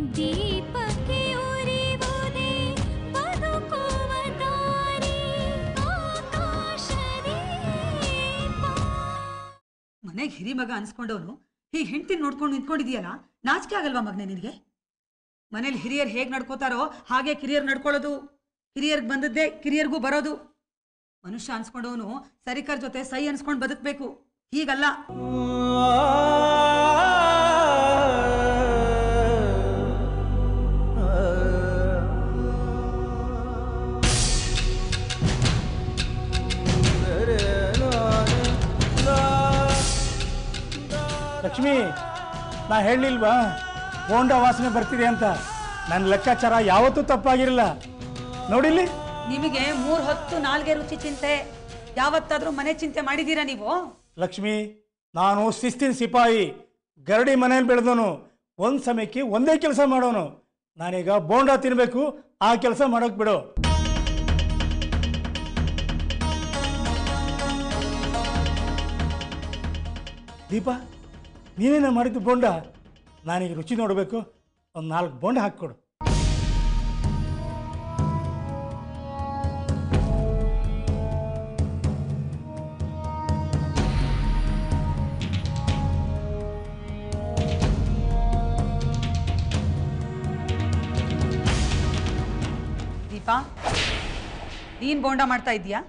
ದೀಪಕ್ಕೆ ಉರಿವುದೇ ಬದುಕುವ ದಾರಿ ಆಕಾಶದೀಪ ಮನೆಗೆ ಹಿರಿ ಮಗ ಅನ್ಸ್ಕೊಂಡವನು ಈ ಹೆಂಡತಿ ನೋಡ್ಕೊಂಡು ನಿಂತ್ಕೊಂಡಿದ್ಯಲ್ಲ ನಾಚಿಕೆ ಆಗಲ್ವಾ ಮಗನೆ ನಿನಗೆ ಮನೇಲಿ ಹಿರಿಯರ್ ಹೇಗ್ ನಡ್ಕೋತಾರೋ ಹಾಗೆ ಕಿರಿಯರ್ ನಡ್ಕೊಳ್ಳೋದು ಹಿರಿಯರ್ಗ್ ಬಂದದ್ದೇ ಕಿರಿಯರ್ಗೂ ಬರೋದು ಮನುಷ್ಯ ಅನ್ಸ್ಕೊಂಡವನು ಸರಿಕರ್ ಜೊತೆ ಸೈ ಅನ್ಸ್ಕೊಂಡ್ ಬದುಕ್ಬೇಕು ಹೀಗಲ್ಲ ಲಕ್ಷ್ಮಿ ನಾ ಹೇಳಲಿಲ್ವಾ ಬೋಂಡ ವಾಸನೆ ಬರ್ತಿದೆ ಅಂತ ನನ್ನ ಲೆಕ್ಕಾಚಾರ ಯಾವತ್ತೂ ತಪ್ಪಾಗಿರಲಿಲ್ಲ ನೋಡಿಲ್ಲಿ ನಿಮಗೆ ಮೂರ್ ಹೊತ್ತು ನಾಲ್ಗೆ ರುಚಿ ಚಿಂತೆ ಯಾವತ್ತಾದ್ರೂ ಮನೆ ಚಿಂತೆ ಮಾಡಿದೀರಾ ನೀವು ಲಕ್ಷ್ಮಿ ನಾನು ಶಿಸ್ತಿನ ಸಿಪಾಯಿ ಗರಡಿ ಮನೇಲಿ ಬೆಳೆದವನು ಒಂದು ಸಮಯಕ್ಕೆ ಒಂದೇ ಕೆಲಸ ಮಾಡೋನು ನಾನೀಗ ಬೋಂಡ ತಿನ್ನಬೇಕು ಆ ಕೆಲಸ ಮಾಡೋಕೆ ಬಿಡು ದೀಪ ನೀನೇನ ಮಾಡಿದ್ದು ಬೋಂಡ ನಾನೀಗ ರುಚಿ ನೋಡಬೇಕು ಒಂದು ನಾಲ್ಕು ಬೋಂಡ ಹಾಕ್ಕೊಡು ದೀಪಾ ನೀನ್ ಬೋಂಡ ಮಾಡ್ತಾ ಇದೀಯಾ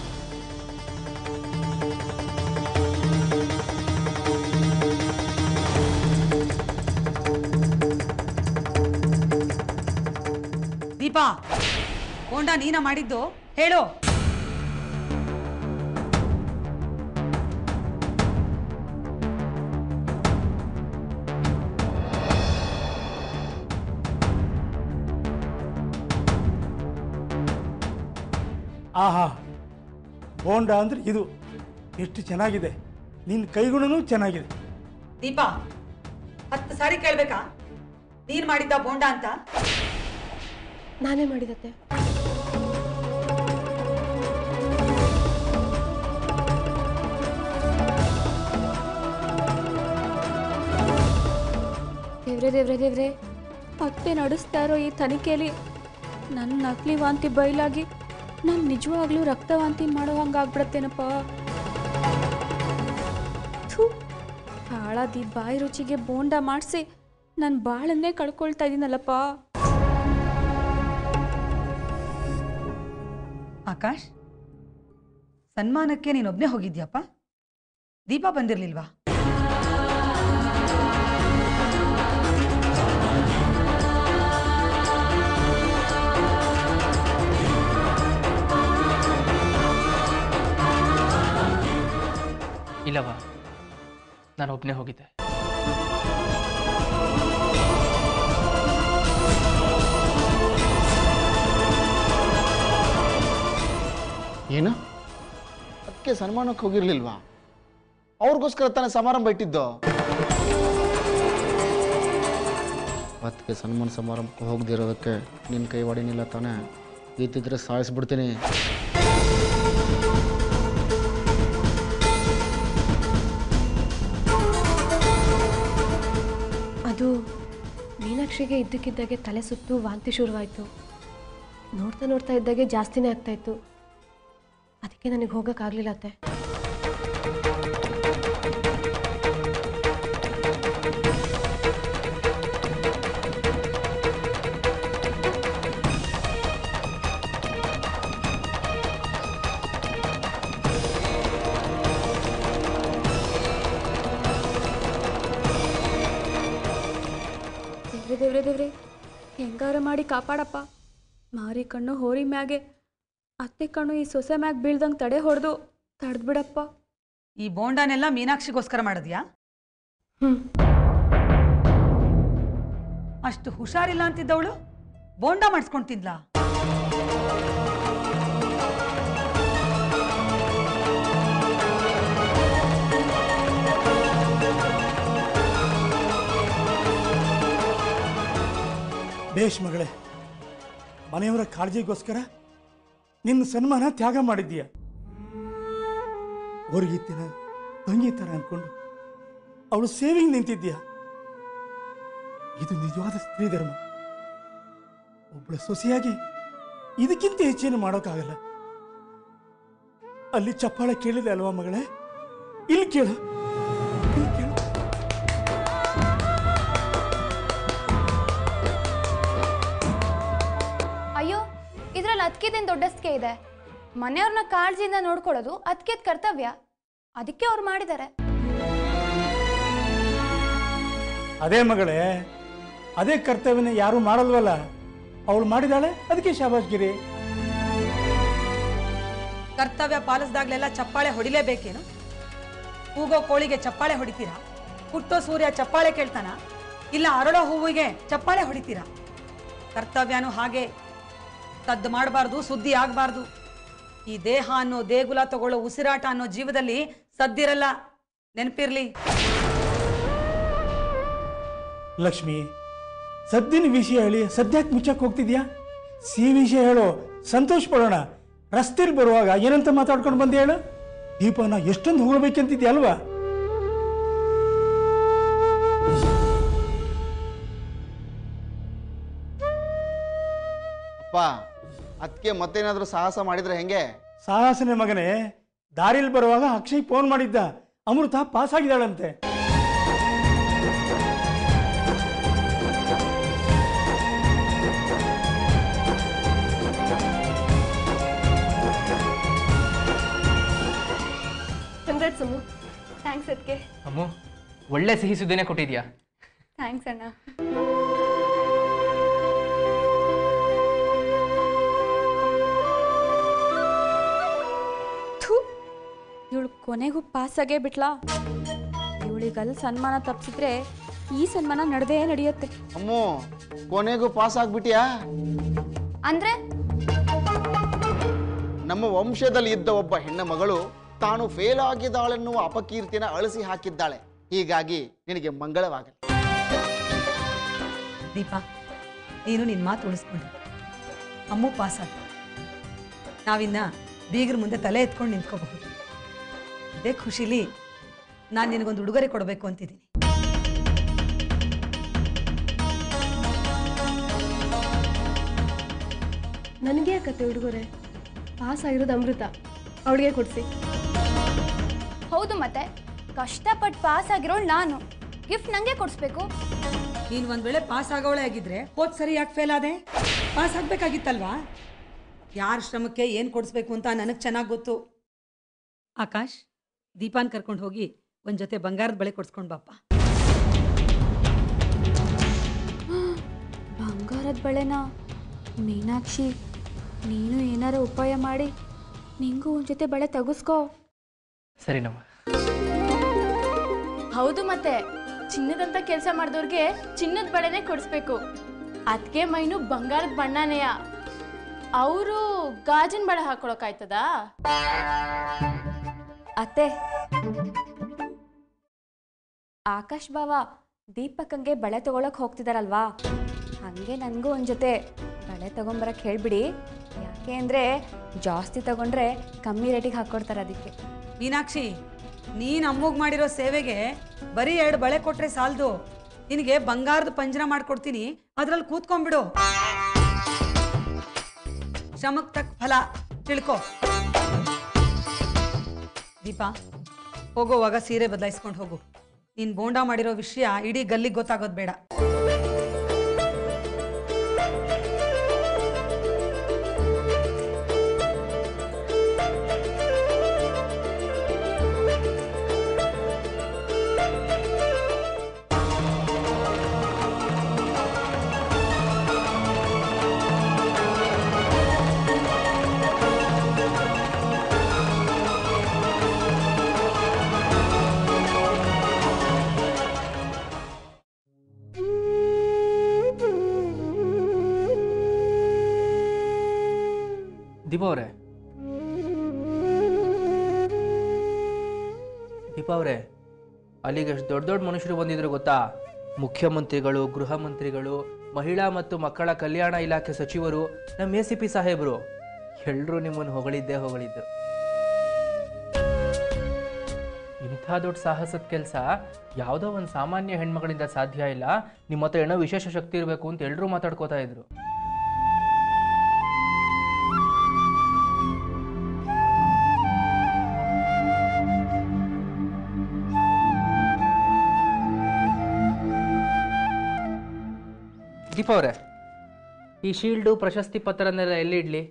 ದೀಪಾ ಬೋಂಡ ನೀನ ಮಾಡಿದ್ದು ಹೇಳು ಆಹಾ ಬೋಂಡ ಅಂದ್ರೆ ಇದು ಎಷ್ಟು ಚೆನ್ನಾಗಿದೆ ನಿನ್ನ ಕೈಗುಣನೂ ಚೆನ್ನಾಗಿದೆ ದೀಪಾ ಹತ್ತು ಸಾರಿ ಕೇಳ್ಬೇಕಾ ನೀನ್ ಮಾಡಿದ್ದ ಬೋಂಡ ಅಂತ ನಾನೇ ಮಾಡಿದತ್ತೆ ದೇವ್ರೆ ದೇವ್ರೆ ದೇವ್ರೆ ಮತ್ತೆ ನಡೆಸ್ತಾ ಇರೋ ಈ ತನಿಖೆಯಲ್ಲಿ ನನ್ನ ನಕಲಿ ವಾಂತಿ ಬಯಲಾಗಿ ನಾನು ನಿಜವಾಗ್ಲೂ ರಕ್ತವಾಂತಿ ಮಾಡೋ ಹಂಗಾಗ್ಬಿಡತ್ತೇನಪ್ಪ ಥೂ ಹಾಳಾದಿ ಬಾಯಿ ರುಚಿಗೆ ಬೋಂಡ ಮಾಡಿಸಿ ನನ್ನ ಬಾಳನ್ನೇ ಕಳ್ಕೊಳ್ತಾ ಇದ್ದೀನಲ್ಲಪ್ಪ ಆಕಾಶ್ ಸನ್ಮಾನಕ್ಕೆ ನೀನೊಬ್ನೇ ಹೋಗಿದ್ಯಪ್ಪ ದೀಪ ಬಂದಿರ್ಲಿಲ್ವಾ ಇಲ್ಲವ ನಾನು ಒಬ್ಬನೇ ಹೋಗಿದ್ದೆ ಏನು ಅದಕ್ಕೆ ಸನ್ಮಾನಕ್ಕೆ ಹೋಗಿರ್ಲಿಲ್ವಾ ಅವ್ರಿಗೋಸ್ಕರ ತಾನೇ ಸಮಾರಂಭ ಇಟ್ಟಿದ್ದು ಅದಕ್ಕೆ ಸನ್ಮಾನ ಸಮಾರಂಭಕ್ಕೆ ಹೋಗದಿರೋದಕ್ಕೆ ನಿನ್ನ ಕೈ ಹೊಡಿನಿಲ್ಲ ತಾನೇ ಇದ್ದಿದ್ರೆ ಸಾಯಿಸ್ಬಿಡ್ತೀನಿ ಅದು ಮೀನಾಕ್ಷಿಗೆ ಇದ್ದಕ್ಕಿದ್ದಾಗೆ ತಲೆ ಸುತ್ತು ವಾಂತಿ ಶುರುವಾಯಿತು ನೋಡ್ತಾ ನೋಡ್ತಾ ಇದ್ದಾಗೆ ಜಾಸ್ತಿನೇ ಆಗ್ತಾಯಿತ್ತು ಅದಕ್ಕೆ ನನಗೆ ಹೋಗೋಕ್ಕಾಗಲಿಲ್ಲ ಅತ್ತೆ ದೇವ್ರೆ ದೇವ್ರೆ ದೇವ್ರೆ ಹೆಂಗಾರ ಮಾಡಿ ಕಾಪಾಡಪ್ಪ ಮಾರಿ ಕಣ್ಣು ಹೋರಿ ಮ್ಯಾಗೆ ಅತ್ತೆ ಕಣ್ಣು ಈ ಸೊಸೆ ಮ್ಯಾಗ ಬೀಳ್ದಂಗೆ ತಡೆ ಹೊಡೆದು ತಡೆದ್ಬಿಡಪ್ಪ ಈ ಬೋಂಡನೆಲ್ಲ ಮೀನಾಕ್ಷಿಗೋಸ್ಕರ ಮಾಡಿದ್ಯಾ ಹ್ಞೂ ಅಷ್ಟು ಹುಷಾರಿಲ್ಲ ಅಂತಿದ್ದವಳು ಬೋಂಡ ಮಾಡಿಸ್ಕೊಂಡ್ ತಿಂದ್ಲಾ ಬೇಷ್ ಮಗಳೇ ಮನೆಯವರ ಕಾಳಜಿಗೋಸ್ಕರ ನಿನ್ನ ಸನ್ಮಾನ ತ್ಯಾಗ ಮಾಡಿದ್ದೀಯ ಹೊರಗಿತ್ತಿನ ತಂಗಿ ಥರ ಅನ್ಕೊಂಡು ಅವಳು ಸೇವಿಂಗ್ ನಿಂತಿದ್ದೀಯ ಇದು ನಿಜವಾದ ಸ್ತ್ರೀ ಧರ್ಮ ಒಬ್ಬಳ ಸೊಸೆಯಾಗಿ ಇದಕ್ಕಿಂತ ಹೆಚ್ಚೇನು ಮಾಡೋಕ್ಕಾಗಲ್ಲ ಅಲ್ಲಿ ಚಪ್ಪಾಳೆ ಕೇಳಿದೆ ಅಲ್ವಾ ಮಗಳೇ ಇಲ್ಲಿ ಕೇಳು ಇಲ್ಲಿ ಕೇಳು ಅಯ್ಯೋ ಇದ್ರಲ್ಲಿ ಅದಕ್ಕಿದೇನು ದೊಡ್ಡಸ್ಕೆ ಇದೆ ಮನೆಯವ್ರನ್ನ ಕಾಳಜಿಯಿಂದ ನೋಡ್ಕೊಳ್ಳೋದು ಅದಕ್ಕಿದ ಕರ್ತವ್ಯ ಅದಕ್ಕೆ ಅವ್ರು ಮಾಡಿದ್ದಾರೆ ಅದೇ ಮಗಳೇ ಅದೇ ಕರ್ತವ್ಯನ ಯಾರು ಮಾಡಲ್ವಲ್ಲ ಅವಳು ಮಾಡಿದಾಳೆ ಅದಕ್ಕೆ ಶಾಬಾಷ್ಗಿರಿ ಕರ್ತವ್ಯ ಪಾಲಿಸ್ದಾಗ್ಲೆಲ್ಲ ಚಪ್ಪಾಳೆ ಹೊಡಿಲೇಬೇಕೇನು ಕೂಗೋ ಕೋಳಿಗೆ ಚಪ್ಪಾಳೆ ಹೊಡಿತೀರಾ ಹುಟ್ಟೋ ಸೂರ್ಯ ಚಪ್ಪಾಳೆ ಕೇಳ್ತಾನ ಇಲ್ಲ ಅರಳೋ ಹೂವಿಗೆ ಚಪ್ಪಾಳೆ ಹೊಡಿತೀರಾ ಕರ್ತವ್ಯನೂ ಹಾಗೆ ಸದ್ದು ಮಾಡಬಾರ್ದು ಸುದ್ದಿ ಆಗಬಾರ್ದು ಈ ದೇಹ ಅನ್ನೋ ದೇಗುಲ ತಗೊಳ್ಳೋ ಉಸಿರಾಟ ಅನ್ನೋ ಜೀವದಲ್ಲಿ ಸದ್ದಿರಲ್ಲ ನೆನಪಿರ್ಲಿ ಲಕ್ಷ್ಮಿ ಸದ್ದಿನ ವಿಷಯ ಹೇಳಿ ಸದ್ಯಕ್ಕೆ ಮುಚ್ಚಕ್ಕೆ ಹೋಗ್ತಿದ್ಯಾ ಸಿ ವಿಷಯ ಹೇಳು ಸಂತೋಷ ಪಡೋಣ ರಸ್ತೆಲಿ ಬರುವಾಗ ಏನಂತ ಮಾತಾಡ್ಕೊಂಡು ಬಂದೆ ಹೇಳು ದೀಪನ ಎಷ್ಟೊಂದು ಹೊಗಳ್ಬೇಕಂತಿದ್ಯಾ ಅಲ್ವಾ ಅಪ್ಪ ಅದಕ್ಕೆ ಮತ್ತೇನಾದರೂ ಸಾಹಸ ಮಾಡಿದ್ರೆ ಹೆಂಗೆ ಸಾಹಸನೆ ಮಗನೇ ದಾರಿಲಿ ಬರುವಾಗ ಅಕ್ಷಯ್ ಫೋನ್ ಮಾಡಿದ್ದ ಅಮೃತ ಪಾಸ್ ಆಗಿದ್ದಾಳಂತೆ ಕಂಗ್ರಾಟ್ಸ್ ಅಮ್ಮು ಥ್ಯಾಂಕ್ಸ್ ಅದಕ್ಕೆ ಅಮ್ಮು ಒಳ್ಳೆ ಸಿಹಿ ಸುದ್ದಿನೇ ಕೊಟ್ಟಿದ್ಯಾ ಥ್ಯಾಂಕ್ಸ್ ಅಣ್ಣ ಇವಳು ಕೊನೆಗೂ ಪಾಸಾಗೇ ಬಿಟ್ಲಾ ಇವಳಿಗಲ್ಲಿ ಸನ್ಮಾನ ತಪ್ಪಿಸಿದ್ರೆ ಈ ಸನ್ಮಾನ ನಡೆದೇ ನಡೆಯುತ್ತೆ ಅಮ್ಮು ಕೊನೆಗೂ ಪಾಸ್ ಆಗ್ಬಿಟ್ಯಾ ಅಂದ್ರೆ ನಮ್ಮ ವಂಶದಲ್ಲಿ ಇದ್ದ ಒಬ್ಬ ಹೆಣ್ಣು ಮಗಳು ತಾನು ಫೇಲ್ ಆಗಿದ್ದಾಳೆನ್ನುವ ಅಪಕೀರ್ತಿನ ಅಳಿಸಿ ಹಾಕಿದ್ದಾಳೆ ಹೀಗಾಗಿ ನಿನಗೆ ಮಂಗಳವಾಗಲಿ ದೀಪಾ ನೀನು ನಿನ್ನ ಮಾತು ಉಳಿಸ್ಕೊಂಡೆ ಅಮ್ಮು ಪಾಸ್ ಆದ ನಾವಿನ್ನ ಬೀಗ್ರ ಮುಂದೆ ತಲೆ ಎತ್ಕೊಂಡು ನಿಂತ್ಕೋಬಹುದು ಇದೇ ಖುಷಿಲಿ ನಾನು ನಿನಗೊಂದು ಉಡುಗೊರೆ ಕೊಡಬೇಕು ಅಂತಿದ್ದೀನಿ ನನಗೆ ಕತೆ ಹುಡುಗರೆ ಪಾಸ್ ಆಗಿರೋದು ಅಮೃತ ಅವಳಿಗೆ ಕೊಡಿಸಿ ಹೌದು ಮತ್ತೆ ಕಷ್ಟಪಟ್ಟು ಪಾಸ್ ಆಗಿರೋಳು ನಾನು ಗಿಫ್ಟ್ ನನಗೆ ಕೊಡಿಸ್ಬೇಕು ನೀನು ಒಂದು ವೇಳೆ ಪಾಸ್ ಆಗೋಳೆ ಆಗಿದ್ರೆ ಹೋದ್ ಸರಿ ಯಾಕೆ ಫೇಲ್ ಆದೆ ಪಾಸ್ ಆಗಬೇಕಾಗಿತ್ತಲ್ವಾ ಯಾರ ಶ್ರಮಕ್ಕೆ ಏನು ಕೊಡಿಸ್ಬೇಕು ಅಂತ ನನಗೆ ಚೆನ್ನಾಗಿ ಗೊತ್ತು ಆಕಾಶ್ ದೀಪಾನ್ ಕರ್ಕೊಂಡು ಹೋಗಿ ಒಂದು ಜೊತೆ ಬಂಗಾರದ ಬಳೆ ಕೊಡ್ಸ್ಕೊಂಡು ಬಾಪ್ಪ ಬಂಗಾರದ ಬಳೆನ ಮೀನಾಕ್ಷಿ ನೀನು ಏನಾರ ಉಪಾಯ ಮಾಡಿ ನಿಂಗೂ ಒಂದು ಜೊತೆ ಬಳೆ ತೆಗೆಸ್ಕೋ ಸರಿನಮ್ಮ ಹೌದು ಮತ್ತೆ ಚಿನ್ನದಂತ ಕೆಲಸ ಮಾಡಿದವ್ರಿಗೆ ಚಿನ್ನದ ಬಳೆನೇ ಕೊಡಿಸ್ಬೇಕು ಅದಕ್ಕೆ ಮೈನು ಬಂಗಾರದ ಬಣ್ಣನೆಯ ಅವರು ಗಾಜಿನ ಬಳೆ ಹಾಕೊಳಕಾಯ್ತದಾ ಅತ್ತೆ ಆಕಾಶ್ ಬಾವ ದೀಪಕ್ಕಂಗೆ ಬಳೆ ತಗೊಳಕ್ ಹೋಗ್ತಿದಾರಲ್ವಾ ಹಂಗೆ ನನಗೂ ಒಂದು ಜೊತೆ ಬಳೆ ತಗೊಂಬರಕ್ಕೆ ಹೇಳ್ಬಿಡಿ ಯಾಕೆ ಅಂದರೆ ಜಾಸ್ತಿ ತಗೊಂಡ್ರೆ ಕಮ್ಮಿ ರೇಟಿಗೆ ಹಾಕ್ಕೊಡ್ತಾರೆ ಅದಕ್ಕೆ ಮೀನಾಕ್ಷಿ ನೀನು ಅಮ್ಮಗ್ ಮಾಡಿರೋ ಸೇವೆಗೆ ಬರೀ ಎರಡು ಬಳೆ ಕೊಟ್ರೆ ಸಾಲದು ನಿನಗೆ ಬಂಗಾರದ ಪಂಜರ ಮಾಡ್ಕೊಡ್ತೀನಿ ಅದ್ರಲ್ಲಿ ಕೂತ್ಕೊಂಡ್ಬಿಡು ಶ್ರಮಕ್ ತಕ್ಕ ಫಲ ತಿಳ್ಕೊ ದೀಪಾ ಹೋಗೋವಾಗ ಸೀರೆ ಬದಲಾಯಿಸ್ಕೊಂಡು ಹೋಗು ನೀನು ಬೋಂಡ ಮಾಡಿರೋ ವಿಷಯ ಇಡೀ ಗಲ್ಲಿಗೆ ಗೊತ್ತಾಗೋದು ಬೇಡ ದೀಪಾ ಅವರೇ ದೀಪಾ ಅವರೇ ಅಲ್ಲಿಗೆ ಎಷ್ಟು ದೊಡ್ಡ ದೊಡ್ಡ ಮನುಷ್ಯರು ಬಂದಿದ್ರು ಗೊತ್ತಾ ಮುಖ್ಯಮಂತ್ರಿಗಳು ಗೃಹ ಮಂತ್ರಿಗಳು ಮಹಿಳಾ ಮತ್ತು ಮಕ್ಕಳ ಕಲ್ಯಾಣ ಇಲಾಖೆ ಸಚಿವರು ನಮ್ಮ ಎ ಸಿ ಪಿ ಸಾಹೇಬರು ಎಲ್ಲರೂ ನಿಮ್ಮನ್ನು ಹೊಗಳಿದ್ದೇ ಹೊಗಳಿದ್ದು ಇಂಥ ದೊಡ್ಡ ಸಾಹಸದ ಕೆಲಸ ಯಾವುದೋ ಒಂದು ಸಾಮಾನ್ಯ ಹೆಣ್ಮಗಳಿಂದ ಸಾಧ್ಯ ಇಲ್ಲ ನಿಮ್ಮ ಹತ್ರ ಏನೋ ವಿಶೇಷ ಶಕ್ತಿ ಇರಬೇಕು ಅಂತ ಎಲ್ಲರೂ ಮಾತಾಡ್ಕೋತಾ ಇದ್ರು ದೀಪ ಅವರೇ ಈ ಶೀಲ್ಡು ಪ್ರಶಸ್ತಿ ಪತ್ರನೆಲ್ಲ ಎಲ್ಲಿ ಇಡ್ಲಿ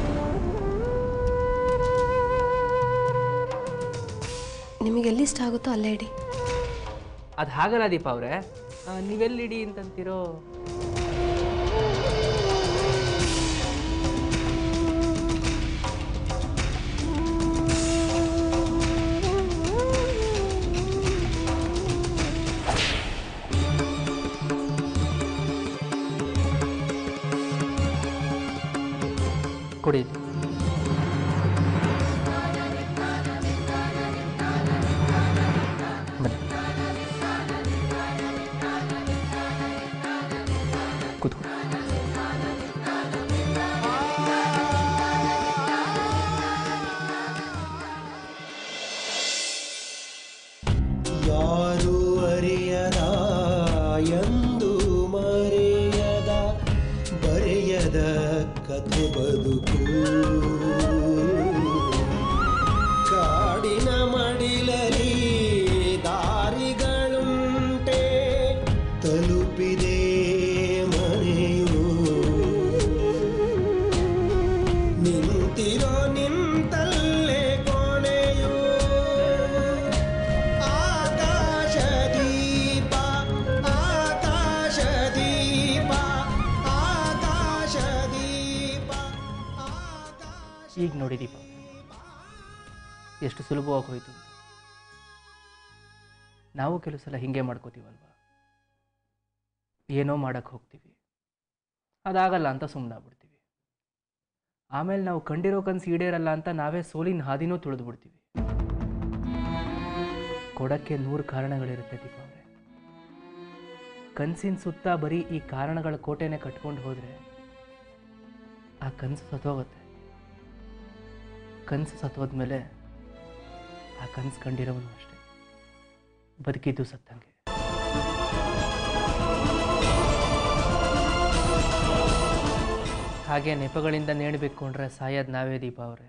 ನಿಮಗೆ ಎಲ್ಲಿ ಇಷ್ಟ ಆಗುತ್ತೋ ಅಲ್ಲೇ ಇಡಿ ಅದು ಹಾಗಲ್ಲ ದೀಪ ಅವರೇ ನೀವೆಲ್ಲಿಡಿ ಅಂತಂತೀರೋ ಕೊಡಿ ಬನ್ನಿ ಕೂತ್ಕೊ ಯಾರು ಅರಿಯದ ಎಂದು ಮರೆಯದ ಬರೆಯದ ಕಥೆ ಬದುಕು ಕಾಡಿನ ಮಡಿಲಲಿ ದಾರಿಗಳುಂಟೆ ತಲುಪಿದೆ ಮನೆಯು ನಿಂತಿರೋ ನಿಂತಲ್ಲೇ ಕೊನೆಯು ಆಕಾಶ ದೀಪ ಆಕಾಶ ದೀಪ ಆಕಾಶ ದೀಪ ಆಕಾಶ ಈಗ ನೋಡಿ ದೀಪ ಎಷ್ಟು ಸುಲಭವಾಗಿ ಹೋಯ್ತು ಅಂತ. ನಾವು ಕೆಲವು ಸಲ ಹಿಂಗೆ ಮಾಡ್ಕೋತೀವಲ್ವಾ ಏನೋ ಮಾಡಕ್ಕೆ ಹೋಗ್ತೀವಿ ಅದಾಗಲ್ಲ ಅಂತ ಸುಮ್ಮನಾಗ್ಬಿಡ್ತೀವಿ ಆಮೇಲೆ ನಾವು ಕಂಡಿರೋ ಕನಸು ಈಡೇರಲ್ಲ ಅಂತ ನಾವೇ ಸೋಲಿನ ಹಾದಿನೂ ತುಳಿದು ಬಿಡ್ತೀವಿ ಕೊಡಕ್ಕೆ ನೂರು ಕಾರಣಗಳಿರುತ್ತೆ ದೀಪ ಅವರೇ ಕನಸಿನ ಸುತ್ತ ಬರೀ ಈ ಕಾರಣಗಳ ಕೋಟೆನೆ ಕಟ್ಕೊಂಡು ಹೋದರೆ ಆ ಕನಸು ಸತ್ತೋಗುತ್ತೆ ಕನಸು ಸತ್ತೋದ್ಮೇಲೆ ಆ ಕನಸು ಕಂಡಿರೋವನು ಅಷ್ಟೆ ಬದುಕಿದ್ದು ಸತ್ತಂಗೆ ಹಾಗೆ ನೆಪಗಳಿಂದ ನೇಣಬೇಕೊಂಡ್ರೆ ಸಾಯೋದು ನಾವೇ ದೀಪ ಅವರೇ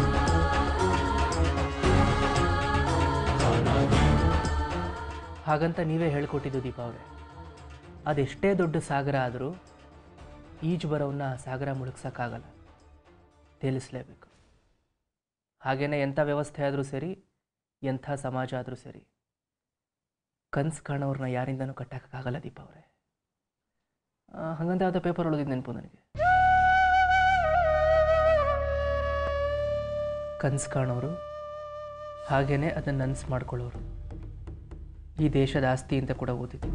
ಹಾಗಂತ ನೀವೇ ಹೇಳ್ಕೊಟ್ಟಿದ್ದು ದೀಪ ಅವರೇ ಅದೆಷ್ಟೇ ದೊಡ್ಡ ಸಾಗರ ಆದರೂ ಈಜು ಬರೋವನ್ನ ಆ ಸಾಗರ ಮುಳುಗ್ಸೋಕ್ಕಾಗಲ್ಲ ತೇಲಿಸಲೇಬೇಕು ಹಾಗೇನೆ ಎಂಥ ವ್ಯವಸ್ಥೆ ಆದರೂ ಸರಿ ಎಂಥ ಸಮಾಜ ಆದರೂ ಸರಿ ಕನ್ಸು ಕಾಣೋರ್ನ ಯಾರಿಂದನೂ ಕಟ್ಟಕ್ಕಾಗಲ್ಲ ದೀಪ ಅವರೇ ಹಾಗಂತ ಯಾವುದೋ ಪೇಪರ್ ಒಳಗಿದ್ದು ನೆನಪು ನನಗೆ ಕನ್ಸು ಕಾಣೋರು ಹಾಗೇನೆ ಅದನ್ನು ನನ್ಸು ಮಾಡ್ಕೊಳ್ಳೋರು ಈ ದೇಶದ ಆಸ್ತಿ ಅಂತ ಕೂಡ ಓದಿದ್ದು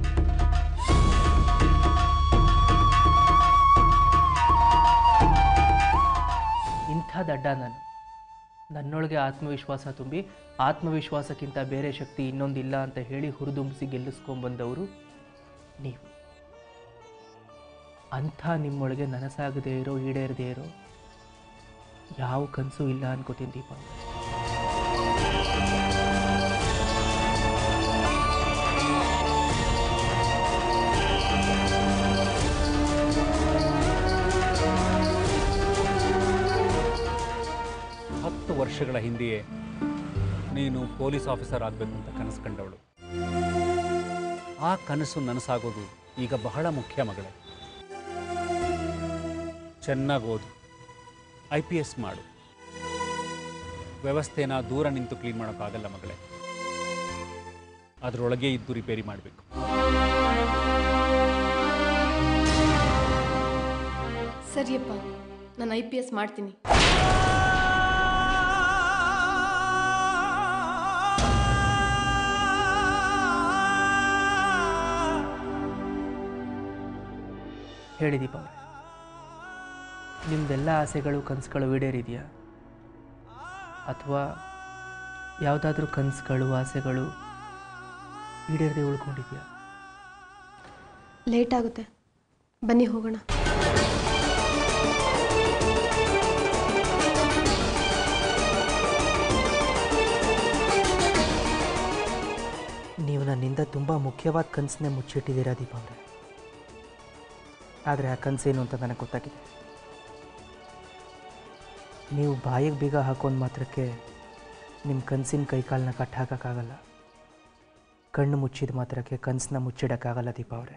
ಇಂಥ ದಡ್ಡ ನಾನು ನನ್ನೊಳಗೆ ಆತ್ಮವಿಶ್ವಾಸ ತುಂಬಿ ಆತ್ಮವಿಶ್ವಾಸಕ್ಕಿಂತ ಬೇರೆ ಶಕ್ತಿ ಇನ್ನೊಂದಿಲ್ಲ ಅಂತ ಹೇಳಿ ಹುರಿದುಂಬಿಸಿ ಗೆಲ್ಲಿಸ್ಕೊಂಡ್ಬಂದವರು ನೀವು ಅಂಥ ನಿಮ್ಮೊಳಗೆ ನನಸಾಗದೇ ಇರೋ ಈಡೇರದೇ ಇರೋ ಯಾವ ಕನಸು ಇಲ್ಲ ಅನ್ಕೋತೀನಿ ದೀಪ ಹತ್ತು ವರ್ಷಗಳ ಹಿಂದೆಯೇ ನೀನು ಪೊಲೀಸ್ ಆಫೀಸರ್ ಆಗಬೇಕು ಅಂತ ಕನಸು ಕಂಡವಳು ಆ ಕನಸು ನನಸಾಗೋದು ಈಗ ಬಹಳ ಮುಖ್ಯ ಮಗಳೇ ಚೆನ್ನಾಗಿ ಓದು ಐ ಪಿ ಎಸ್ ಮಾಡು ವ್ಯವಸ್ಥೆನ ದೂರ ನಿಂತು ಕ್ಲೀನ್ ಮಾಡೋಕ್ಕಾಗಲ್ಲ ಮಗಳೇ ಅದರೊಳಗೆ ಇದ್ದು ರಿಪೇರಿ ಮಾಡಬೇಕು ಸರಿಯಪ್ಪ ನಾನು ಐ ಪಿ ಎಸ್ ಮಾಡ್ತೀನಿ ಹೇಳಿ ದೀಪ ಅವರೇ ನಿಮ್ದೆಲ್ಲ ಆಸೆಗಳು ಕನಸುಗಳು ಈಡೇರಿದೆಯಾ ಅಥವಾ ಯಾವುದಾದ್ರೂ ಕನಸುಗಳು ಆಸೆಗಳು ಈಡೇರದೆ ಉಳ್ಕೊಂಡಿದೆಯಾ ಲೇಟ್ ಆಗುತ್ತೆ ಬನ್ನಿ ಹೋಗೋಣ ನೀವು ನನ್ನಿಂದ ತುಂಬ ಮುಖ್ಯವಾದ ಕನಸನ್ನೇ ಮುಚ್ಚಿಟ್ಟಿದ್ದೀರಾ ದೀಪ ಅವರೇ ಆದರೆ ಆ ಕನಸೇನು ಅಂತ ನನಗೆ ಗೊತ್ತಾಗಿದೆ ನೀವು ಬಾಯಿಗೆ ಬೀಗ ಹಾಕೊಂಡು ಮಾತ್ರಕ್ಕೆ ನಿಮ್ಮ ಕನಸಿನ ಕೈಕಾಲನ್ನ ಕಟ್ ಹಾಕೋಕ್ಕಾಗಲ್ಲ ಕಣ್ಣು ಮುಚ್ಚಿದ ಮಾತ್ರಕ್ಕೆ ಕನಸನ್ನ ಮುಚ್ಚಿಡೋಕ್ಕಾಗಲ್ಲ ದೀಪ ಅವರೇ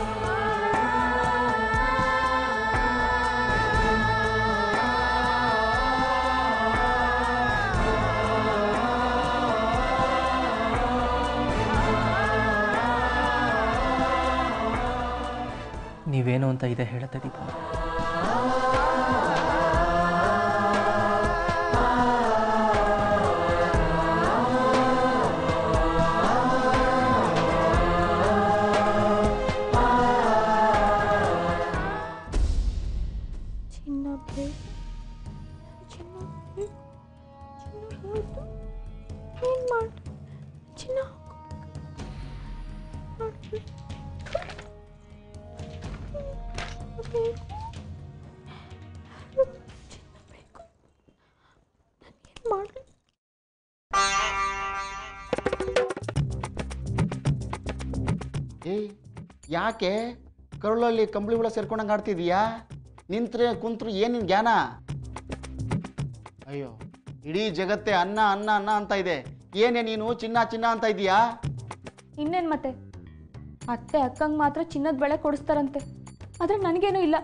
ನೀವೇನು ಅಂತ ಇದೆ ಹೇಳುತ್ತೆ ದೀಪ ಅವರೇ ಚಿನ್ನ ಬೇಕು ಚಿನ್ನ ಬೇಕು ಚಿನ್ನ ಹೋಯ್ತು ಏನು ಮಾಡಿ ಚಿನ್ನ ಚಿನ್ನ ಬೇಕು ನಾನೇನು ಮಾಡಲಿ ಏಯ್ ಯಾಕೆ ಕರುಳಲ್ಲಿ ಕಂಬಳಿ ಹುಳ ಸೇರ್ಕೊಂಡಂಗೆ ಆಡ್ತಿದೀಯಾ ನಿಂತ್ರೆ ಕುಂತ್ರು ಏನು ನಿನ್ ಜ್ಞಾನ ಅಯ್ಯೋ ಇಡೀ ಜಗತ್ತೇ ಅನ್ನ ಅನ್ನ ಅನ್ನ ಅಂತ ಇದೆ ಏನೇ ನೀನು ಚಿನ್ನ ಚಿನ್ನ ಅಂತ ಇದೀಯಾ ಇನ್ನೇನು ಮತ್ತೆ ಅತ್ತೆ ಅಕ್ಕಂಗೆ ಮಾತ್ರ ಚಿನ್ನದ ಬಳೆ ಕೊಡಿಸ್ತಾರಂತೆ ಆದರೆ ನನಗೇನೂ ಇಲ್ಲ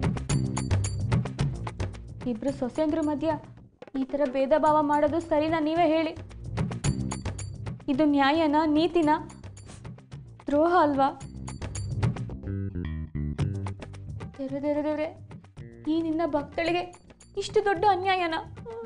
ಇಬ್ರು ಸೊಸೆಂದ್ರ ಮಧ್ಯ ಈ ಥರ ಭೇದ ಭಾವ ಮಾಡೋದು ಸರಿನಾ ನೀವೇ ಹೇಳಿ ಇದು ನ್ಯಾಯನಾ ನೀತಿನಾ ದ್ರೋಹ ಅಲ್ವಾ ದೇವ್ರೆ ದೇವ್ರೆ ದೇವ್ರೆ ಈ ನಿನ್ನ ಭಕ್ತಳಿಗೆ ಇಷ್ಟು ದೊಡ್ಡ ಅನ್ಯಾಯನಾ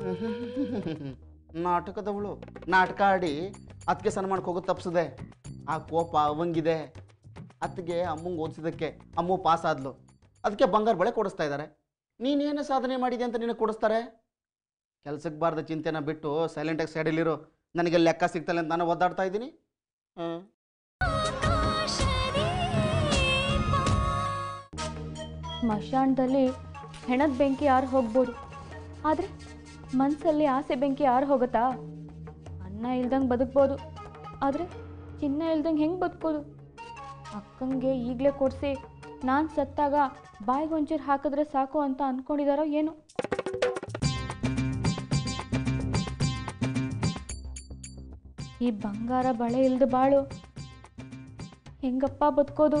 ನಾಟಕದವಳು ನಾಟಕ ಆಡಿ ಅದಕ್ಕೆ ಸನ್ಮಾನಕ್ಕೆ ಹೋಗೋದು ತಪ್ಪಿಸಿದೆ ಆ ಕೋಪ ಅವಂಗಿದೆ ಅತ್ತಿಗೆ ಅಮ್ಮಂಗೆ ಓದಿಸಿದಕ್ಕೆ ಅಮ್ಮು ಪಾಸ್ ಆದ್ಲು ಅದಕ್ಕೆ ಬಂಗಾರ ಬಳೆ ಕೊಡಿಸ್ತಾ ಇದ್ದಾರೆ ನೀನೇನು ಸಾಧನೆ ಮಾಡಿದೆ ಅಂತ ನಿನಗೆ ಕೊಡಿಸ್ತಾರೆ ಕೆಲ್ಸಕ್ಕೆ ಬಾರ್ದ ಚಿಂತೆನ ಬಿಟ್ಟು ಸೈಲೆಂಟಾಗಿ ಸೈಡಲ್ಲಿರು ನನಗೆ ಲೆಕ್ಕ ಸಿಗ್ತಲ್ಲ ಅಂತ ನಾನು ಒದ್ದಾಡ್ತಾ ಇದ್ದೀನಿ ಹಾಂ ಸ್ಮಶಾನದಲ್ಲಿ ಹೆಣದ ಬೆಂಕಿ ಯಾರು ಹೋಗ್ಬೋದು ಆದರೆ ಮನಸ್ಸಲ್ಲಿ ಆಸೆ ಬೆಂಕಿ ಯಾರು ಹೋಗುತ್ತಾ ಅನ್ನ ಇಲ್ದಂಗೆ ಬದುಕ್ಬೋದು ಆದರೆ ಚಿನ್ನ ಇಲ್ದಂಗೆ ಹೆಂಗೆ ಬದುಕೋದು ಅಕ್ಕಂಗೆ ಈಗಲೇ ಕೊಡಿಸಿ ನಾನು ಸತ್ತಾಗ ಬಾಯಿಗೆ ಒಂಚೂರು ಹಾಕಿದ್ರೆ ಸಾಕು ಅಂತ ಅಂದ್ಕೊಂಡಿದಾರೋ ಏನೋ ಈ ಬಂಗಾರ ಬಳೆ ಇಲ್ದ ಬಾಳು ಹೆಂಗಪ್ಪ ಬದುಕೋದು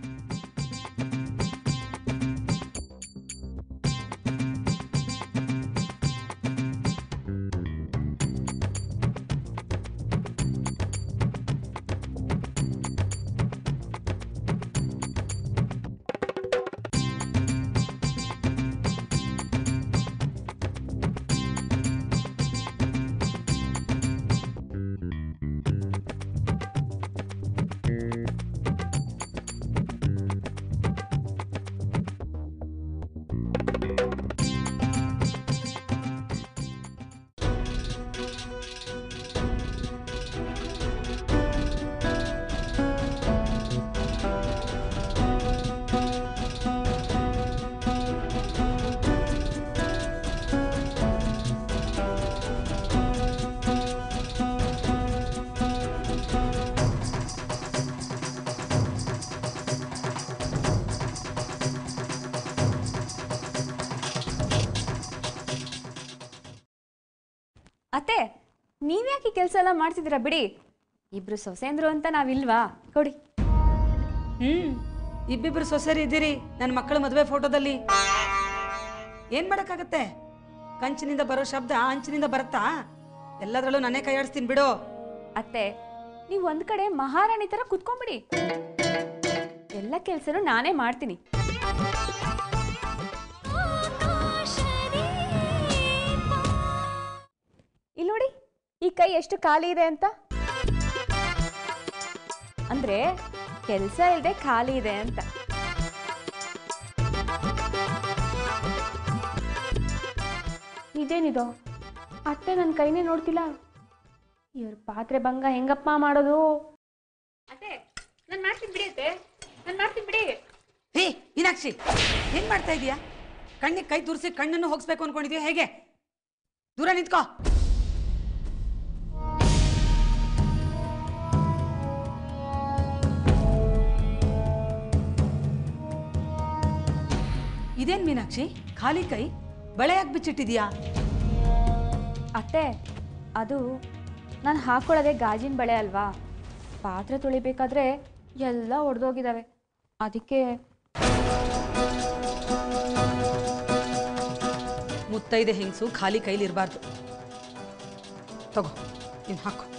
ಅತ್ತೆ ನೀವ್ಯಾಕೆ ಈ ಕೆಲಸ ಎಲ್ಲ ಮಾಡ್ತಿದ್ದೀರಾ ಬಿಡಿ ಇಬ್ರು ಸೊಸೆಂದ್ರು ಅಂತ ನಾವಿಲ್ವಾ ಕೊಡಿ ಹ್ಮ್ ಇಬ್ಬಿಬ್ರು ಸೊಸೆರಿ ಇದ್ದೀರಿ ನನ್ನ ಮಕ್ಕಳ ಮದುವೆ ಫೋಟೋದಲ್ಲಿ ಏನ್ ಮಾಡಕ್ಕಾಗತ್ತೆ ಕಂಚಿನಿಂದ ಬರೋ ಶಬ್ದ ಅಂಚಿನಿಂದ ಬರುತ್ತಾ ಎಲ್ಲದರಲ್ಲೂ ನನ್ನೇ ಕೈ ಆಡಿಸ್ತೀನಿ ಬಿಡು ಅತ್ತೆ ನೀವು ಒಂದ್ ಕಡೆ ಮಹಾರಾಣಿ ತರ ಕುತ್ಕೊಂಡ್ಬಿಡಿ ಎಲ್ಲ ಕೆಲಸನೂ ನಾನೇ ಮಾಡ್ತೀನಿ ಇಲ್ಲಿ ನೋಡಿ ಈ ಕೈ ಎಷ್ಟು ಖಾಲಿ ಇದೆ ಅಂತ ಅಂದ್ರೆ ಕೆಲಸ ಇಲ್ಲದೆ ಖಾಲಿ ಇದೆ ಅಂತ ಇದೇನಿದು ಅತ್ತೆ ನನ್ನ ಕೈನೇ ನೋಡ್ತಿಲ್ಲ ಇವ್ರ ಪಾತ್ರೆ ಭಂಗ ಹೆಂಗಪ್ಪ ಮಾಡೋದು ಅತ್ತೆ ನಾನು ಮಾಡ್ತೀನಿ ಬಿಡಿ ಅತ್ತೆ ನಾನು ಮಾಡ್ತೀನಿ ಬಿಡಿ ಹೇ ಮೀನಾಕ್ಷಿ ಏನ್ ಮಾಡ್ತಾ ಇದೀಯಾ ಕಣ್ಣಿಗೆ ಕೈ ತುರ್ಸಿ ಕಣ್ಣನ್ನು ಹೋಗಿಸ್ಬೇಕು ಅನ್ಕೊಂಡಿದ್ಯಾ ಹೇಗೆ ದೂರ ನಿಂತ್ಕೋ ಇದೇನ್ ಮೀನಾಕ್ಷಿ ಖಾಲಿ ಕೈ ಬಳೆ ಯಾಕೆ ಬಿಚ್ಚಿಟ್ಟಿದ್ಯಾ ಅತ್ತೆ ಅದು ನಾನು ಹಾಕ್ಕೊಳ್ಳೋದೇ ಗಾಜಿನ ಬಳೆ ಅಲ್ವಾ ಪಾತ್ರೆ ತೊಳಿಬೇಕಾದ್ರೆ ಎಲ್ಲ ಒಡೆದೋಗಿದ್ದಾವೆ ಅದಕ್ಕೆ ಮುತ್ತೈದೆ ಹೆಂಗಸು ಖಾಲಿ ಕೈಲಿರಬಾರ್ದು ತಗೋ ನೀನು ಹಾಕು